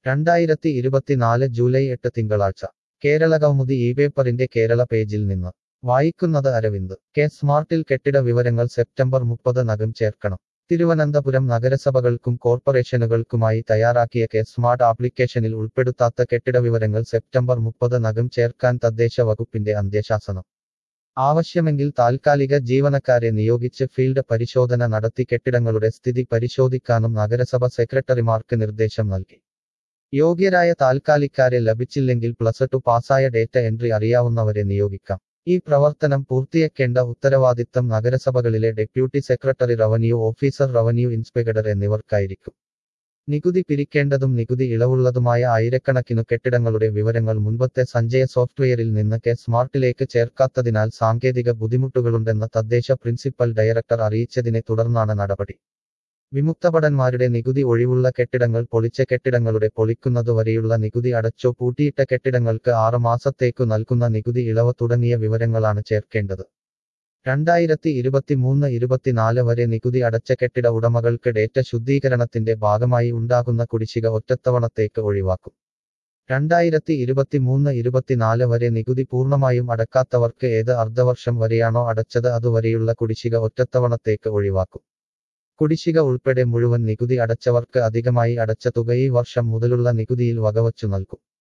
രണ്ടായിരത്തി ഇരുപത്തിനാല് ജൂലൈ എട്ട് തിങ്കളാഴ്ച കേരള കൗമുദി ഈ പേപ്പറിന്റെ കേരള പേജിൽ നിന്ന് വായിക്കുന്നത് അരവിന്ദ് കെ സ്മാർട്ടിൽ കെട്ടിട വിവരങ്ങൾ സെപ്റ്റംബർ മുപ്പത് നകം ചേർക്കണം തിരുവനന്തപുരം നഗരസഭകൾക്കും കോർപ്പറേഷനുകൾക്കുമായി തയ്യാറാക്കിയ കെ സ്മാർട്ട് ആപ്ലിക്കേഷനിൽ ഉൾപ്പെടുത്താത്ത കെട്ടിട വിവരങ്ങൾ സെപ്റ്റംബർ മുപ്പത് നകം ചേർക്കാൻ തദ്ദേശ വകുപ്പിന്റെ അന്ത്യശാസനം ആവശ്യമെങ്കിൽ താൽക്കാലിക ജീവനക്കാരെ നിയോഗിച്ച് ഫീൽഡ് പരിശോധന നടത്തി കെട്ടിടങ്ങളുടെ സ്ഥിതി പരിശോധിക്കാനും നഗരസഭ സെക്രട്ടറിമാർക്ക് നിർദ്ദേശം നൽകി യോഗ്യരായ താൽക്കാലിക്കാരെ ലഭിച്ചില്ലെങ്കിൽ പ്ലസ് ടു പാസ്സായ ഡേറ്റ എൻട്രി അറിയാവുന്നവരെ നിയോഗിക്കാം ഈ പ്രവർത്തനം പൂർത്തിയാക്കേണ്ട ഉത്തരവാദിത്തം നഗരസഭകളിലെ deputy secretary revenue officer revenue inspector എന്നിവർക്കായിരിക്കും നികുതി പിരിക്കേണ്ടതും നികുതി ഇളവുള്ളതുമായ ആയിരക്കണക്കിനു കെട്ടിടങ്ങളുടെ വിവരങ്ങൾ മുൻപത്തെ സഞ്ചയ സോഫ്റ്റ്വെയറിൽ നിന്ന് കെ സ്മാർട്ടിലേക്ക് ചേർക്കാത്തതിനാൽ സാങ്കേതിക ബുദ്ധിമുട്ടുകളുണ്ടെന്ന് തദ്ദേശ പ്രിൻസിപ്പൽ ഡയറക്ടർ അറിയിച്ചതിനെ തുടർന്നാണ് നടപടി വിമുക്തഭടന്മാരുടെ നികുതി ഒഴിവുള്ള കെട്ടിടങ്ങൾ പൊളിച്ച കെട്ടിടങ്ങളുടെ പൊളിക്കുന്നതുവരെയുള്ള നികുതി അടച്ചോ പൂട്ടിയിട്ട കെട്ടിടങ്ങൾക്ക് ആറ് മാസത്തേക്കു നൽകുന്ന നികുതി ഇളവ് തുടങ്ങിയ വിവരങ്ങളാണ് ചേർക്കേണ്ടത് രണ്ടായിരത്തി ഇരുപത്തിമൂന്ന് ഇരുപത്തിനാല് വരെ നികുതി അടച്ച കെട്ടിട ഉടമകൾക്ക് ഡേറ്റ ശുദ്ധീകരണത്തിന്റെ ഭാഗമായി ഉണ്ടാകുന്ന കുടിശ്ശിക ഒറ്റത്തവണത്തേക്ക് ഒഴിവാക്കും രണ്ടായിരത്തി ഇരുപത്തിമൂന്ന് ഇരുപത്തിനാല് വരെ നികുതി പൂർണ്ണമായും അടക്കാത്തവർക്ക് ഏത് അർദ്ധവർഷം വരെയാണോ അടച്ചത് അതുവരെയുള്ള കുടിശ്ശിക ഒറ്റത്തവണത്തേക്ക് ഒഴിവാക്കും കുടിശ്ശിക ഉൾപ്പെടെ മുഴുവൻ നികുതി അടച്ചവർക്ക് അധികമായി അടച്ച തുക ഈ വർഷം മുതലുള്ള നികുതിയിൽ വകവച്ചു നൽകും